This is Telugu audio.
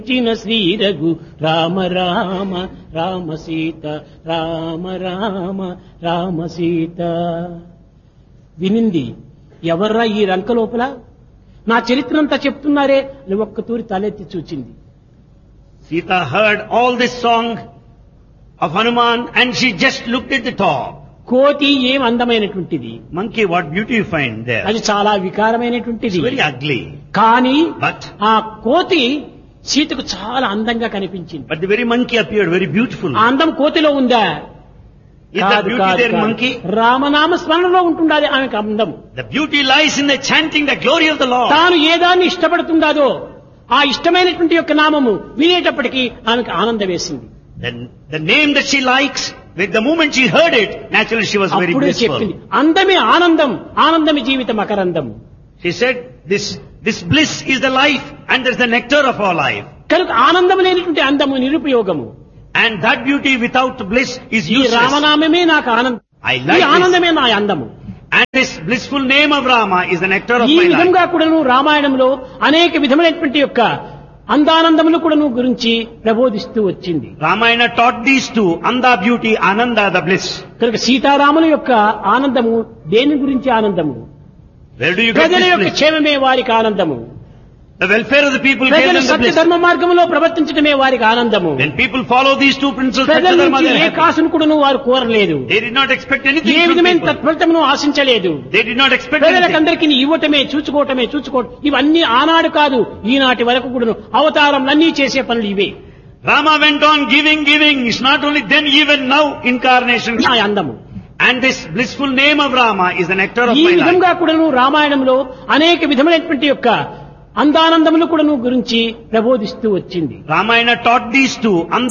చిన్న శ్రీ రఘు రామ రామ రామ సీత రామ రామ రామ సీత వినింది ఎవర్రా ఈ రంక లోపల నా చరిత్రంతా చెప్తున్నారే అని ఒక్క తూరి తలెత్తి చూచింది Sita heard all this song of Hanuman and she just looked at the top. కోతి ఏం అందమైనటువంటిది Monkey, what beauty you find there. అది చాలా వికారమైనటువంటిది It's very ugly. కానీ But, ఆ కోతి సీతకు చాలా అందంగా కనిపించింది but the very monkey appeared very beautiful. ఆ అందం కోతిలో ఉందా Is that కాదు, beauty కాదు, there in కాదు. monkey? రామనామ స్మరణలో ఉంటుండాలి ఆమెకు అందం The beauty lies in the chanting the glory of the Lord. తాను ఏ దాన్ని ఇష్టపడుతుందాదో ఆ ఇష్టమైనటువంటి యొక్క నామము వినేటప్పటికీ ఆమెకు ఆనందం వేసింది Then the name that she likes, with the moment she heard it, naturally she was very అప్పుడే చెప్పింది blissful. అందమే ఆనందం ఆనందమే జీవితం మకరందం She said, this, this bliss is the life and there's the nectar of our life. కనుక ఆనందం లేనటువంటి అందము నిరుపయోగము And that beauty without bliss is ఈ useless. రామనామమే నాకు ఆనందం I ఈ like this. ఆనందమే నా అందము And this blissful name of Rama is the nectar of ఈ my life. విధంగా కూడాను రామాయణంలో అనేక విధమైనటువంటి యొక్క అందానందములు కూడాను గురించి ప్రబోధిస్తూ వచ్చింది Ramayana taught these two, Anda beauty, Ananda the bliss. కనుక సీతారాముల యొక్క ఆనందము దేని గురించి ఆనందము Where do you get ప్రజల this యొక్క bliss? క్షేమమే వారికి ఆనందము The welfare of the people gave ప్రజలు them the సత్య bliss. ధర్మ మార్గంలో ప్రవర్తించడమే వారికి ఆనందము When people follow these two principles, ప్రజల Satyadharma, నుంచి they're ఏ happy. కాసును కూడాను వారు కోరలేదు They did not expect anything A from విధమైన people. తత్ఫలితమును ఆశించలేదు They did not expect anything. ప్రజలకందరికీ ఇవ్వటమే చూచుకోవటమే చూచుకోవటం ఇవన్నీ ఆనాడు కాదు ఈనాటి వరకు కూడాను అవతారంలన్నీ చేసే పనులు ఇవే Rama went on giving, giving. It's not only then, even now, incarnation. నా అందము And this blissful name of Rama is the nectar of ఈ my life. విధంగా కూడాను రామాయణంలో అనేక విధమైనటువంటి యొక్క అందానందములు కూడాను గురించి ప్రబోధిస్తూ వచ్చింది Ramayana taught these two,